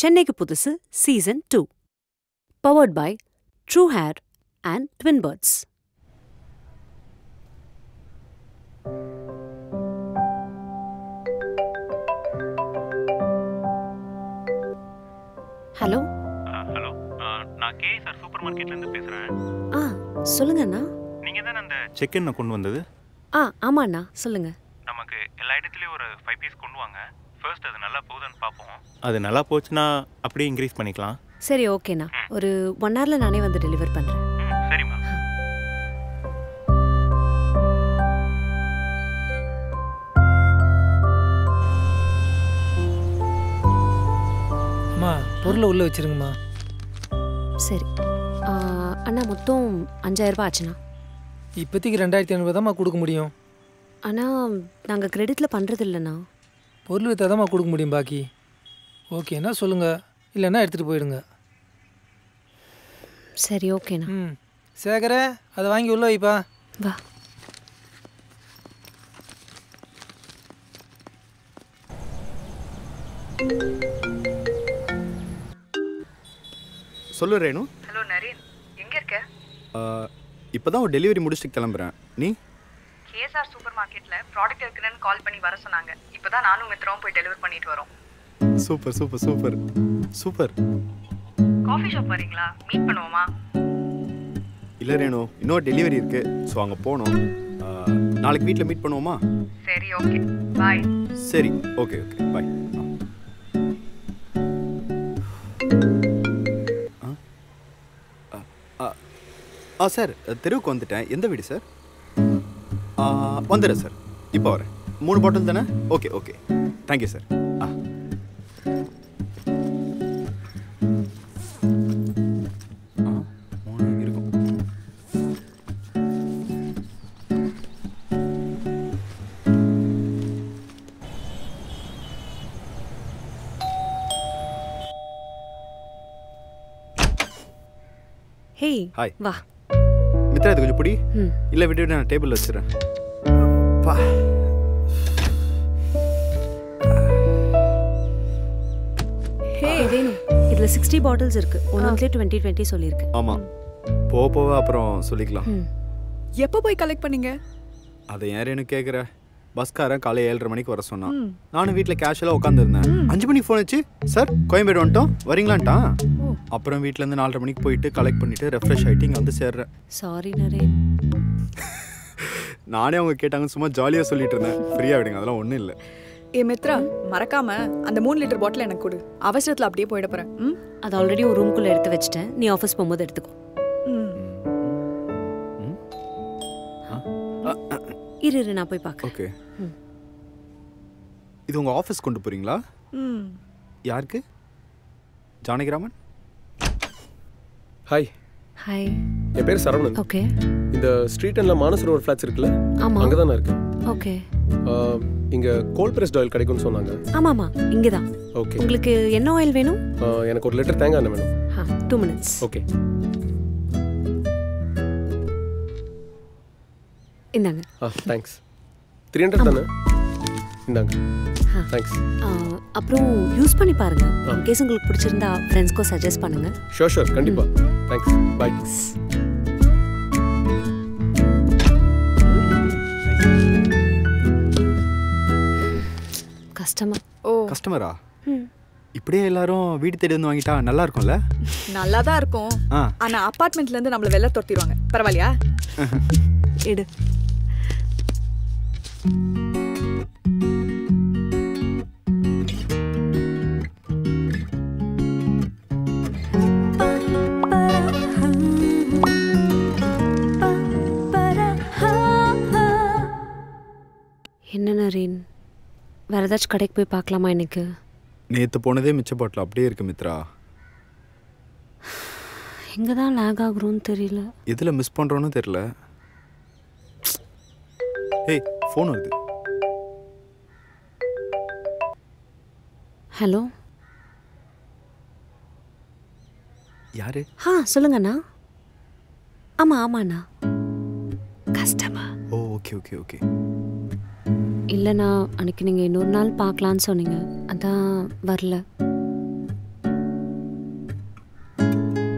சென்னைக்கு புதுசு season two powered by true hair and twin birds hello hello நான் K sir super மார்க்கெட்லேருந்து பேசுகிறேன் ஆ சொல்லுங்க அண்ணா நீங்கள் தானே அந்த செக்இன்னை கொண்டு வந்தது ஆ ஆமா அண்ணா சொல்லுங்க நமக்கு எல்லா இடத்துலையும் ஒரு ஃபைவ் பீஸ் கொண்டு வாங்க ஃபர்ஸ்ட் அது நல்லா போகுதான்னு பார்ப்போம் அது நல்லா போச்சுன்னா அப்படியே இன்க்ரீஸ் பண்ணிக்கலாம் சரி ஓகேண்ணா ஒரு ஒன் ஹவர்ல நானே வந்து டெலிவர் பண்றேன் ம் சரிம்மா அம்மா பொருளை உள்ளே வச்சிருங்கம்மா சரி ஆ, அண்ணா மொத்தம் அஞ்சாயிரம் ரூபாய் ஆச்சுண்ணா இப்போதைக்கு ரெண்டாயிரத்தி ஐநூறு தான்மா கொடுக்க முடியும் ஆனா நாங்க கிரெடிட்ல பண்றது இல்லைண்ணா பொருள் விற்றாதாம்மா கொடுக்க முடியும் பாக்கி ஓகேன்னா சொல்லுங்கள் இல்லைன்னா எடுத்துகிட்டு போயிடுங்க சரி ஓகேண்ணா ம் சேகர அதை வாங்கி உள்ளே வைப்பா வா சொல்லு ரேணு ஹலோ நரேன் எங்க இருக்க இப்போ தான் ஒரு டெலிவரி முடிச்சுட்டு கிளம்புறேன் நீ கேஎஸ்ஆர் சூப்பர் மார்க்கெட்ல ப்ராடக்ட் இருக்குன்னு கால் பண்ணி வர சொன்னாங்க இப்பதான் நானும் மித்ராவும் போய் டெலிவர் பண்ணிட்டு வரோம் super super super super coffee shop வரீங்களா மீட் பண்ணுவோமா இல்லை ரேணு இன்னொரு டெலிவரி இருக்கு ஸோ அங்கே போகணும் ஆ, நாளைக்கு வீட்டில் மீட் பண்ணுவோமா சரி ஓகே பாய் சரி ஓகே ஓகே பாய் ஆ சார் தெருவுக்கு வந்துட்டேன் எந்த வீடு சார் ஆ, வந்துடுறேன் சார் இப்போ வரேன் மூணு பாட்டில் தானே ஓகே ஓகே தேங்க்யூ சார் ஆ ஆ, மூணு இருக்கும் ஹேய் ஹாய் வா மித்ரா இது கொஞ்சம் பிடி ம் இல்லை விட்டு விட்டு நான் டேபிள் வச்சிடறேன் பா ஹே ரேணு இதுல சிக்ஸ்டி பாட்டில்ஸ் இருக்கு ஒன்றுலேயே டுவெண்ட்டி டுவெண்ட்டி சொல்லியிருக்கேன் ஆமாம் போக போக அப்புறம் சொல்லிக்கலாம் ம் எப்போ போய் கலெக்ட் பண்ணீங்க அதை ஏன் எனக்கு கேட்குற பஸ்காரன் காலை ஏழரை மணிக்கு வர சொன்னான் நானும் வீட்டில் கேஷுவலாக உட்காந்துருந்தேன் அஞ்சு மணிக்கு ஃபோன் வச்சு சார் கோயம்பேடு வந்துட்டோம் வரீங்களான்ட்டான் அப்புறம் வீட்டிலேருந்து நாலரை மணிக்கு போயிட்டு கலெக்ட் பண்ணிட்டு ரெஃப்ரெஷ் ஆகிட்டு இங்கே வந்து சேர்றேன் சாரி நரேன் நானே அவங்க கேட்டாங்க சும்மா ஜாலியாக சொல்லிட்டு இருந்தேன் ஃப்ரீயாக விடுங்க அதெல்லாம் ஒன்றும் இல்லை ஏ மித்ரா மறக்காம அந்த மூணு லிட்டர் பாட்டில் எனக்கு கொடு அவசரத்துல அப்படியே போயிட போறேன் ம் அது ஆல்ரெடி ஒரு ரூம்குள்ள எடுத்து வச்சிட்டேன் நீ ஆஃபீஸ் போகும்போது எடுத்துக்கோ ம் இரு இரு நான் போய் பார்க்கறேன் ஓகே ம். இது உங்கள் ஆஃபீஸ் கொண்டு போகிறீங்களா ம் யாருக்கு ஜானகிராமன் ஹாய் ஹாய் என் பேர் சரவணன் ஓகே இந்த ஸ்ட்ரீட் அண்ட்ல மானசரோவர் ஃப்ளாட்ஸ் இருக்குல்ல ஆமா அங்கே தான் நான் இருக்கேன் ஓகே ஆஹ், இங்க கோல்ட் பிரஸ்ட் ஆயில் கிடைக்கும்னு சொன்னாங்க ஆமா ஆமா இங்கே தான் ஓகே உங்களுக்கு என்ன ஆயில் வேணும் ஆஹ், எனக்கு ஒரு லிட்டர் தேங்காய் எண்ணெய் வேணும் ஆ டூ மினிட்ஸ் ஓகே இந்தாங்க ஆ தேங்க்ஸ் த்ரீ ஹண்ட்ரட் தானே இந்தாங்க ஆ. தேங்க்ஸ் ஆ, அப்புறம் யூஸ் பண்ணி பாருங்க ஆ. கேஸ் உங்களுக்கு பிடிச்சிருந்தா ஃப்ரெண்ட்ஸ்க்கும் சஜஸ்ட் பண்ணுங்க ஷோர் ஷோர் கண்டிப்பா தேங்க்ஸ் பாய் கஷ்டமா ஓ கஸ்டமரா ம் இப்படியே எல்லாரும் வீடு தேடி வந்து வாங்கிட்டா நல்லா இருக்கும்ல நல்லா தான் இருக்கும் ஆ ஆனா அபார்ட்மெண்ட்ல இருந்து நம்மள வெளில துரத்திடுவாங்க பரவாயில்லையா எடு என்ன நரேன் வேற ஏதாச்சும் கடைக்கு போய் பார்க்கலாமா எனக்கு நேற்று போனதே மிச்ச பாட்டில் அப்படியே இருக்கு மித்ரா எங்கே தான் லேக் ஆகுறோன்னு தெரியல எதில் மிஸ் பண்ணுறோன்னு தெரில ஏய் ஃபோன் வருது ஹலோ யாரு ஆ சொல்லுங்கண்ணா ஆமாம் ஆமாண்ணா கஷ்டமா ஓ ஓகே ஓகே ஓகே இல்லைண்ணா அன்னைக்கு நீங்கள் இன்னொரு நாள் பார்க்கலான்னு சொன்னீங்க அதான் வரல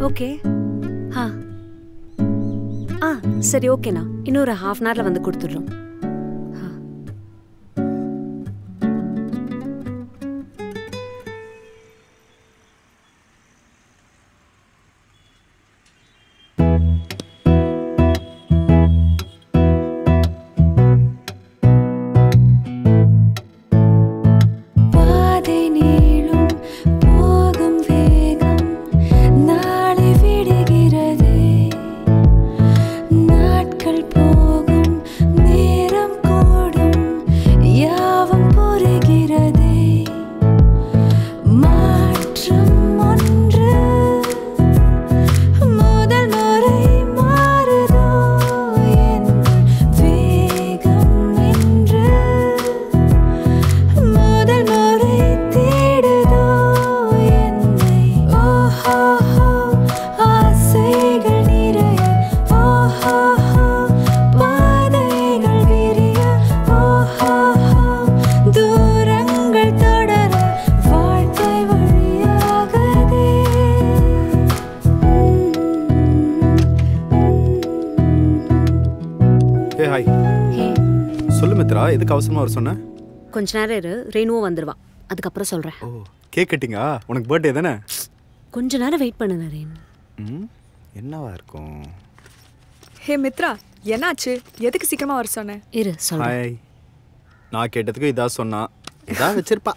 ஓகே ஆ ஆ சரி ஓகேண்ணா இன்னொரு ஹாஃப் அன் ஹவரில் வந்து கொடுத்துட்றோம் ஆ பாதை நீளும் போகும் வேகம் நாளை விடுகிறதே நாட்கள் போகும் நேரம் கூடும் யாவும் புரிகிறதே மாற்றம் ஒன்று முதல் முறை மாறுதோ என் வேகம் என்று முதல் முறை தேடுதோ என்னை ஓஹோ ஆசைகள் நிறைய ஓஹோ பாதைகள் விரிய ஓஹோ தூரங்கள் தொடர வாழ்க்கை வழியாகதே ஏ ஹாய் ஹே சொல்லு மித்ரா எதுக்கு அவசரமா வர சொன்ன கொஞ்ச நேரம் இரு ரேணுவும் வந்துடுவா அதுக்கப்புறம் சொல்கிறேன் ஓ கேக் கட்டிங்கா உனக்கு பர்த்டே தானே கொஞ்ச நேரம் வெயிட் பண்ணுங்க ரேணு ம் என்னவா இருக்கும் ஹே மித்ரா என்னாச்சு எதுக்கு சீக்கிரமா வர சொன்னேன் இரு சொல்கிறேன் ஹாய் நான் கேட்டதுக்கு இதா சொன்னா இதா வச்சிருப்பா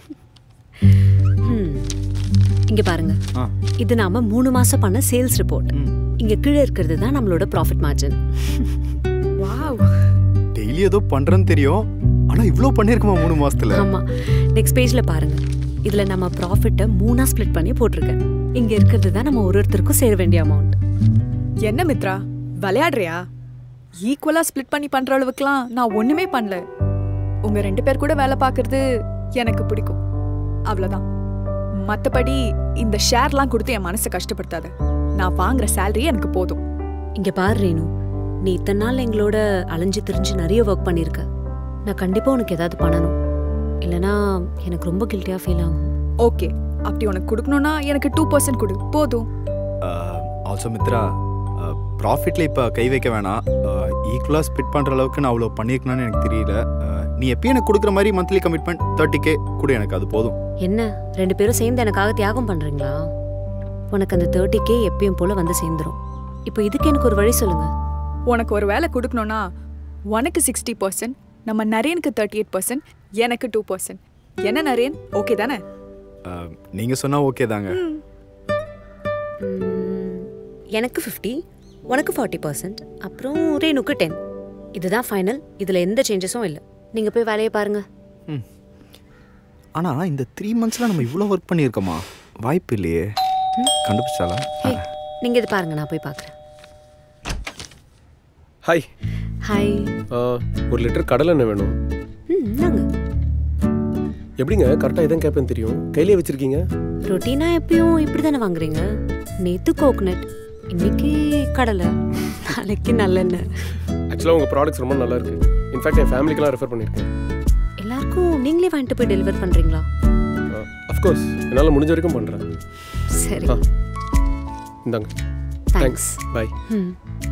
ம் இங்கே பாருங்க ஆ இது நாம மூணு மாசம் பண்ண சேல்ஸ் ரிப்போர்ட் ம் இங்க கீழே இருக்கிறது தான் நம்மளோட ப்ராஃபிட் மார்ஜின் வாவ் டெய்லி ஏதோ பண்றேன்னு தெரியும் ஆனா இவ்ளோ பண்ணிருக்குமா மூணு மாசத்துல ஆமா நெக்ஸ்ட் பேஜ்ல பாருங்க இதுல நம்ம ப்ராஃபிட்டை மூணா ஸ்ப்ளிட் பண்ணி போட்டிருக்கேன் இங்க இருக்கிறது தான் நம்ம ஒரு ஒருத்தருக்கும் சேர வேண்டிய அமௌண்ட் என்ன மித்ரா விளையாடுறியா ஈக்குவலா ஸ்ப்ளிட் பண்ணி பண்ற அளவுக்குலாம் நான் ஒண்ணுமே பண்ணல உங்க ரெண்டு பேர் கூட வேலை பார்க்கறது எனக்கு பிடிக்கும் அவ்வளவுதான் மத்தபடி இந்த ஷேர்லாம் கொடுத்து என் மனசை கஷ்டப்படுத்தாத நான் வாங்குற சேலரி எனக்கு போதும் இங்க பாரு ரேணு நீ இத்தனை நாள் எங்களோட அலைஞ்சு திரிஞ்சு நிறைய ஒர்க் பண்ணிருக்க நான் கண்டிப்பா உனக்கு ஏதாவது பண்ணணும் இல்லனா எனக்கு ரொம்ப கில்ட்டியா ஃபீல் ஆகும் ஓகே அப்படி உனக்கு கொடுக்கணும்னா எனக்கு டூ பர்சன்ட் கொடு போதும் ஆல்சோ மித்ரா ப்ராஃபிட்ல இப்போ கை வைக்க வேணாம் ஈக்குவலாக ஸ்பிட் பண்ணுற அளவுக்கு நான் அவ்வளோ பண்ணியிருக்கணும்னு எனக்கு தெரியல அஹ், நீ எப்பயும் எனக்கு கொடுக்குற மாதிரி மந்த்லி கமிட்மெண்ட் தேர்ட்டி கே கூட எனக்கு அது போதும் என்ன ரெண்டு பேரும் சேர்ந்து எனக்காக தியாகம் பண்றீங்களா உனக்கு அந்த தேர்ட்டி கே எப்பயும் போல வந்து சேர்ந்துரும் இப்போ இதுக்கு எனக்கு ஒரு வழி சொல்லுங்க உனக்கு ஒரு வேலை கொடுக்கணும்னா உனக்கு சிக்ஸ்டி பர்சன்ட் நம்ம நரேனுக்கு தேர்ட்டி எயிட் பர்சன்ட் எனக்கு டூ பர்சன்ட் என்ன நரேன் ஓகே தானே நீங்கள் சொன்னால் ஓகே தாங்க ம், எனக்கு ஃபிஃப்டி உனக்கு ஃபார்ட்டி பர்சன்ட் அப்புறம் ரேணுக்கு டென் இதுதான் ஃபைனல் இதில் எந்த சேஞ்சஸும் இல்லை நீங்கள் போய் வேலையை பாருங்க ஆனால் இந்த த்ரீ மந்த்ஸில் நம்ம இவ்வளோ ஒர்க் பண்ணியிருக்கோமா வாய்ப்பு இல்லையே கண்டுபிடிச்சாலா ஹே நீங்கள் இது பாருங்க நான் போய் பார்க்குறேன் ஹாய் ஹாய் ஒரு லிட்டர் கடலை எண்ணெய் வேணும் ம் இந்தாங்க எப்படிங்க கரெக்டாக இதான் கேட்பேன் தெரியும் கையிலே வச்சிருக்கீங்க ரொட்டீனாக எப்பயும் இப்படி தானே வாங்குறீங்க நேற்று கோகனட் இன்னைக்கு கடலை நாளைக்கு நல்லெண்ணெய் ஆக்சுவலாக உங்கள் ப்ராடக்ட்ஸ் ரொம்ப நல்லா இருக்கு இன்ஃபேக்ட் என் ஃபேமிலிக்கெலாம் ரெஃபர் பண்ணியிருக்கேன் எல்லாருக்கும் நீங்களே வாங்கிட்டு போய் டெலிவர் பண்ணுறீங்களா அஃப்கோர்ஸ் என்னால் முடிஞ்ச வரைக்கும் பண்ணுறேன் சரி ஆ. இந்தாங்க தேங்க்ஸ் பை ம்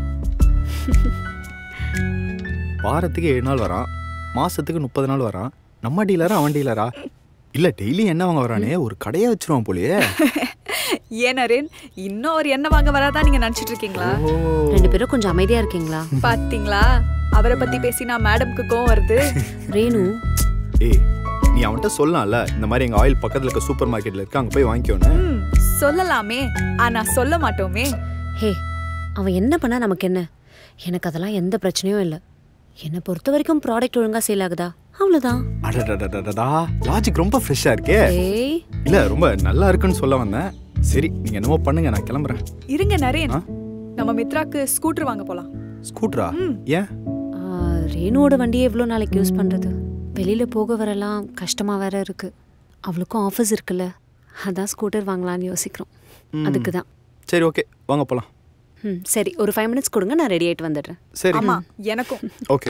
வாரத்துக்கு ஏழு நாள் வரான் மாசத்துக்கு முப்பது நாள் வரான் நம்ம டீலரா அவன் டீலரா இல்லை டெய்லி என்ன வாங்க வரானே ஒரு கடையை வச்சிருவான் போலயே ஏன் நரேன் இன்னும் அவர் என்ன வாங்க வராதான் நீங்க நினைச்சிட்டு இருக்கீங்களா ஓ ரெண்டு பேரும் கொஞ்சம் அமைதியாக இருக்கீங்களா பாத்தீங்களா அவரை பத்தி பேசினா மேடம்க்கு கோவம் வருது ரேணு ஏய் நீ அவன்கிட்ட சொல்லலாம்ல இந்த மாதிரி எங்கள் ஆயில் பக்கத்தில் இருக்க சூப்பர் மார்க்கெட்டில் இருக்கு அங்கே போய் வாங்கிக்கோன்னு ம், சொல்லலாமே ஆனா சொல்ல மாட்டோமே ஹே அவன் என்ன பண்ணா நமக்கு என்ன எனக்கு அதெல்லாம் எந்த பிரச்சனையும் இல்லை என்னை பொறுத்த வரைக்கும் ப்ராடக்ட் ஒழுங்கா சேல் ஆகுதா அவ்வளோதான் அடடடடடா லாஜிக் ரொம்ப ஃப்ரெஷ்ஷாக இருக்கே ஏய் இல்லை ரொம்ப நல்லா இருக்குன்னு சொல்ல வந்தேன் சரி நீங்கள் என்னமோ பண்ணுங்க நான் கிளம்புறேன் இருங்க நரேன் ஆ? நம்ம மித்ராக்கு ஸ்கூட்டர் வாங்க போலாம் ஸ்கூட்டரா ம். ஏன் ஆ, ரேணுவோட வண்டியை எவ்வளோ நாளைக்கு யூஸ் பண்ணுறது வெளியில் போக வரலாம் கஷ்டமாக வேற இருக்கு அவளுக்கும் ஆஃபீஸ் இருக்குல்ல அதான் ஸ்கூட்டர் வாங்கலாம்னு யோசிக்கிறோம் ம். அதுக்கு தான் சரி ஓகே வாங்க போகலாம் ம் சரி ஒரு ஃபைவ் மினிட்ஸ் கொடுங்க நான் ரெடி ஆகிட்டு வந்துடுறேன் சரி ஆமா எனக்கும் ஓகே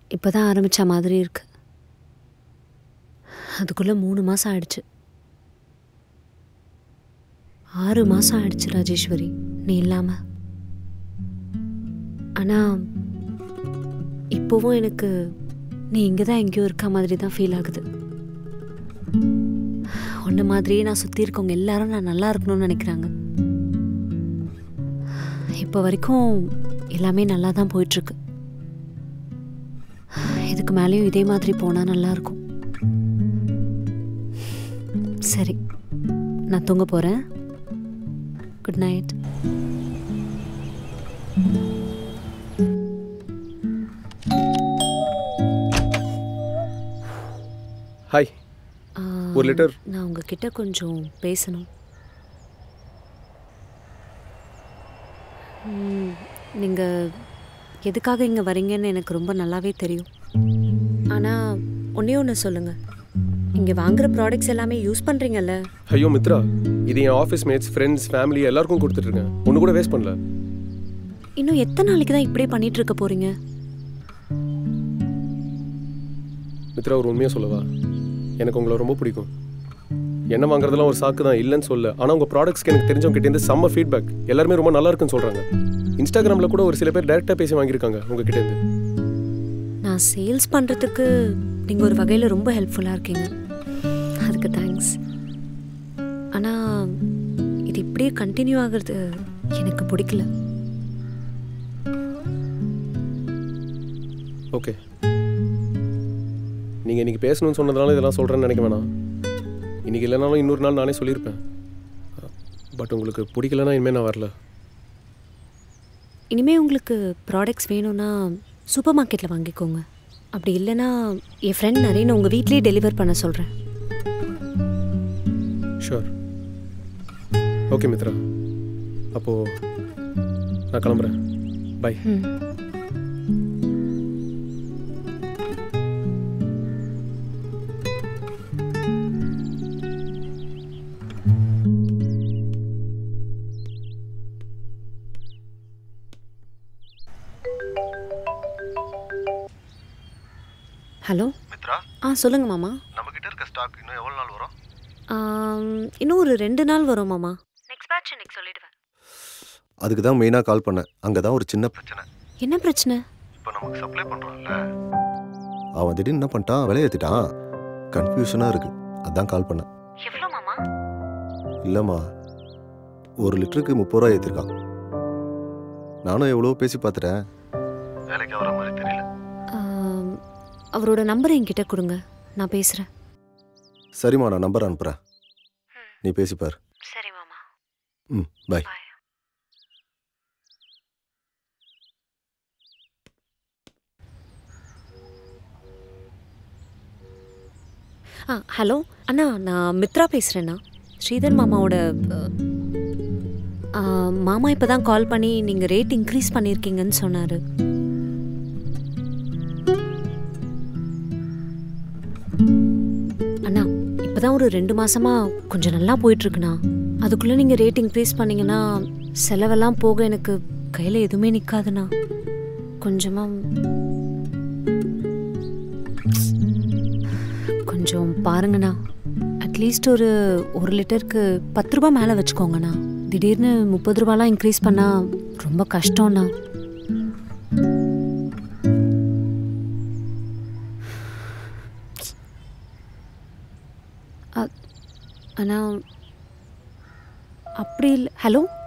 இப்போ தான் ஆரம்பித்த மாதிரி இருக்கு அதுக்குள்ளே மூணு மாதம் ஆயிடுச்சு ஆறு மாதம் ஆயிடுச்சு ராஜேஸ்வரி நீ இல்லாமல் ஆனால் இப்போவும் எனக்கு நீ இங்கே தான் எங்கேயோ இருக்க மாதிரி தான் ஃபீல் ஆகுது உன்ன மாதிரியே நான் சுற்றி இருக்கவங்க எல்லாரும் நான் நல்லா இருக்கணும்னு நினைக்கிறாங்க இப்போ வரைக்கும் எல்லாமே நல்லா தான் போயிட்டுருக்கு இதுக்கு மேலேயும் இதே மாதிரி போனால் நல்லா இருக்கும் சரி நான் தூங்க போகிறேன் குட் நைட் ஹாய் ஒரு லிட்டர் நான் உங்ககிட்ட கொஞ்சம் பேசணும் ம், நீங்க எதுக்காக இங்க வரீங்கன்னு எனக்கு ரொம்ப நல்லாவே தெரியும் ஆனா ஒண்ணே ஒன்று சொல்லுங்க இங்க வாங்குற ப்ராடக்ட்ஸ் எல்லாமே யூஸ் பண்றீங்கல்ல ஐயோ மித்ரா இது என் ஆஃபீஸ் மேட்ஸ் ஃப்ரெண்ட்ஸ் ஃபேமிலி எல்லாருக்கும் கொடுத்துட்ருக்கேன் ஒன்று கூட வேஸ்ட் பண்ணல இன்னும் எத்தனை நாளைக்கு தான் இப்படியே பண்ணிட்டு இருக்க போறீங்க மித்ரா ஒரு உண்மையாக சொல்லவா எனக்கு உங்களை ரொம்ப பிடிக்கும் என்ன வாங்குறதெல்லாம் ஒரு சாக்கு தான் இல்லைன்னு சொல்ல ஆனால் உங்கள் ப்ராடக்ட்ஸ்க்கு எனக்கு தெரிஞ்சவங்க கிட்டேருந்து செம்ம ஃபீட்பேக் எல்லாருமே ரொம்ப நல்லா இருக்குன்னு சொல்கிறாங்க இன்ஸ்டாகிராமில் கூட ஒரு சில பேர் டேரெக்டாக பேசி வாங்கியிருக்காங்க உங்ககிட்டேருந்து நான் சேல்ஸ் பண்றதுக்கு நீங்க ஒரு வகையில ரொம்ப ஹெல்ப்ஃபுல்லா இருக்கீங்க அதுக்கு தேங்க்ஸ் ஆனா இது இப்படியே கண்டினியூ ஆகுறது எனக்கு பிடிக்கல ஓகே நீங்கள் இன்றைக்கி பேசணும்னு சொன்னதுனால இதெல்லாம் சொல்கிறேன்னு நினைக்க வேணாம் இன்றைக்கி இல்லைனாலும் இன்னொரு நாள் நானே சொல்லியிருப்பேன் பட் உங்களுக்கு பிடிக்கலன்னா இனிமேல் நான் வரல இனிமே உங்களுக்கு ப்ராடக்ட்ஸ் வேணும்னா சூப்பர் மார்க்கெட்டில் வாங்கிக்கோங்க அப்படி இல்லைன்னா என் ஃப்ரெண்ட் நிறைய உங்கள் வீட்லேயே டெலிவர் பண்ண சொல்கிறேன் ஷூர் ஓகே மித்ரா அப்போது நான் கிளம்புறேன் பை ம் ஹலோ மித்ரா ஆ சொல்லுங்க மாமா நம்ம கிட்ட இருக்க ஸ்டாக் இன்னும் எவ்வளவு நாள் வரும் ஆம், இன்னும் ஒரு ரெண்டு நாள் வரும் மாமா நெக்ஸ்ட் பேட்ச் இன்னைக்கு சொல்லிடுவேன் அதுக்கு தான் மெயினாக கால் பண்ணேன் அங்கே தான் ஒரு சின்ன பிரச்சனை என்ன பிரச்சனை இப்போ நமக்கு சப்ளை பண்ணுறோம்ல அவன் திடீர்னு என்ன பண்ணிட்டான் விலை ஏற்றிட்டான் கன்ஃபியூஷனாக இருக்கு அதான் கால் பண்ணேன் எவ்வளோ மாமா இல்லைம்மா ஒரு லிட்டருக்கு முப்பது ரூபா ஏற்றிருக்கான் நானும் எவ்வளோ பேசி பார்த்துட்டேன் வேலைக்கு வர மாதிரி தெரியல ஆம், அவரோட நம்பர் என்கிட்ட கொடுங்க நான் பேசுகிறேன் சரிம்மா நான் நம்பர் அனுப்புகிறேன் நீ பேசிப்பார் சரி மாமா ம் பை ஆ ஹலோ அண்ணா நான் மித்ரா பேசுகிறேண்ணா ஸ்ரீதர் மாமாவோட அஹ், ஆ, மாமா இப்போ தான் கால் பண்ணி நீங்கள் ரேட் இன்க்ரீஸ் பண்ணியிருக்கீங்கன்னு சொன்னார் அண்ணா இப்போ தான் ஒரு ரெண்டு மாசமா கொஞ்சம் நல்லா போயிட்டுருக்குண்ணா அதுக்குள்ளே நீங்கள் ரேட் இன்க்ரீஸ் பண்ணீங்கன்னா செலவெல்லாம் போக எனக்கு கையில் எதுவுமே நிற்காதுண்ணா கொஞ்சமாக கொஞ்சம் பாருங்கண்ணா அட்லீஸ்ட் ஒரு ஒரு லிட்டருக்கு பத்து ரூபா மேலே வச்சுக்கோங்கண்ணா திடீர்னு முப்பது ரூபாலாம் இன்க்ரீஸ் பண்ணால் ரொம்ப கஷ்டம்ண்ணா அ- அண்ணா அப்படி இல்லை ஹலோ